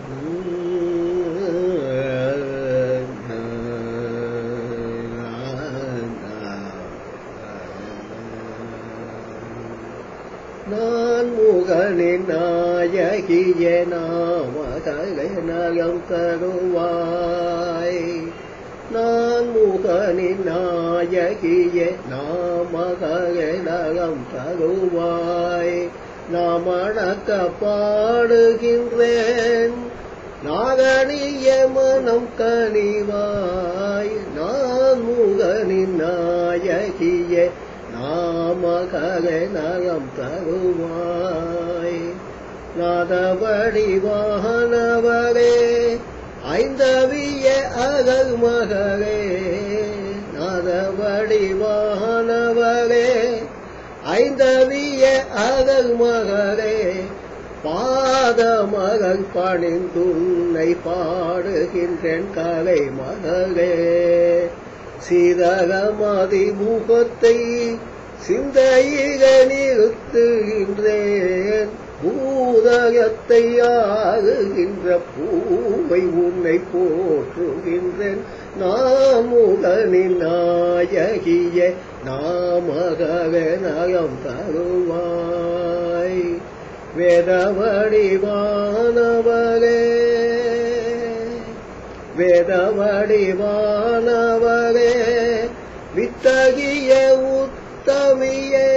நான் முகனின் நாயகிய நாமகளை நலம் தருவாய் நான் முகனின் நாயகிய நாமகளை நலம் தருவாய் நாம் அடக்க பாடுகின்றேன் நாகனிய மனம் கனிவாய் நான் முகனின் நாயகிய நாமகலை நலம் தருவாய் நாதவடி வாகனவரே ஐந்தவிய அகல் மகளே நாதவடி வாகனவரே ஐந்தவிய அகல் மகளே பாத மகள் பணிந்துன்னை பாடுகின்றேன் கலை மகளே சீதகமதி முகத்தை சிந்தையில நிறுத்துகின்றேன் பூதகத்தை ஆகுகின்ற பூவை உன்னை போற்றுகின்றேன் நாமுகனின் நாயகிய நாமகக நலம் தருவாய் வேதவடிவானவரே வேதவடிவானவரே வித்தகிய உத்தமியே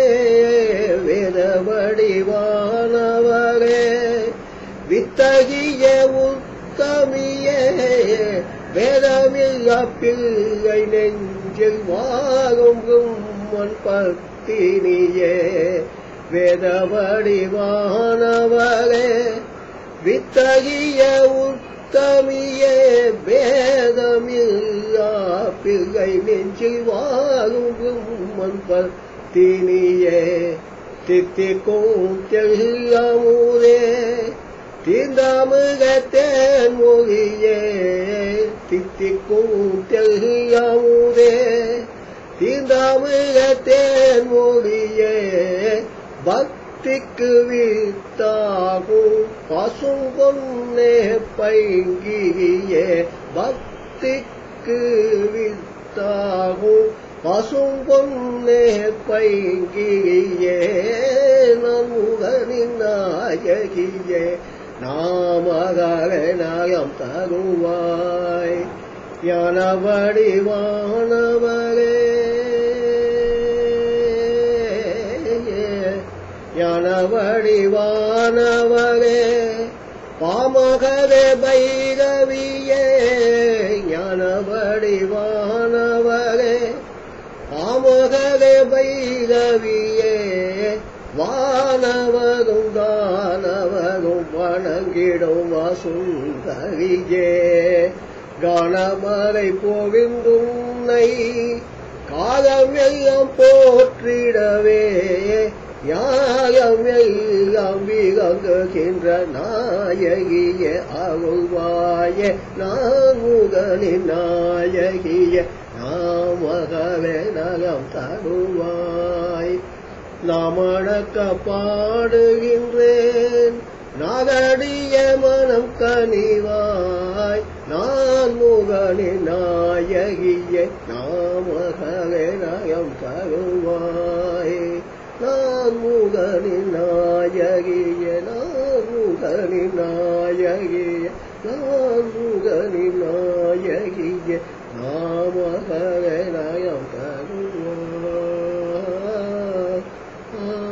வேதவடிவானவரே வித்தகிய உத்தமியே வேதமில்ல பிள்ளை நெஞ்சில் வாரும் மண் பத்தினியே வேதவடிவானவரே வித்தகிய உத்தமியே வேதமில்லா பிள்ளை நெஞ்சில் வாழும் மண் பத்தினியே தித்திக்கும் தெல்லாமுதே தீந்தாமுகத்தேன் மொழியே தித்திக்கும் தெல்லாமுதே தீந்தாமுகத்தேன் மொழியே பக்திக்கு வித்தாகும் பசுங்கொன்னே பைங்கியே பக்திக்கு வித்தாகும் பசுங்கொன்னே பைங்கியே நன்முகனின் நாயகியே நாமகர நயம் தருவாய் ஞானவடிவானவரே ஞானவடிவானவரே பாமகரே பைரவியே ஞானவடிவானவரே பாமகரே பைரவியே வானவரும் தானவரும் வணங்கிடும் வசுந்தரியே கணமரை போவிந்துன்னை காலம் எல்லாம் போற்றிடவே நியாயம் எல்லாம் விளங்குகின்ற நாயகிய அருள்வாய நாமுகனின் நாயகிய நாமகவே நலம் தருவாய் நாமணக்க பாடுகின்றேன் நாகடிய மனம் கனிவாய் நான் முகனின் நாயகிய நாமகவே நயம் தருவாய் நான் முகனின் நாயகிய நான் முகனின் நாயகிய நான் முகனின் நாயகிய நாமகவே நயம் தருவாய்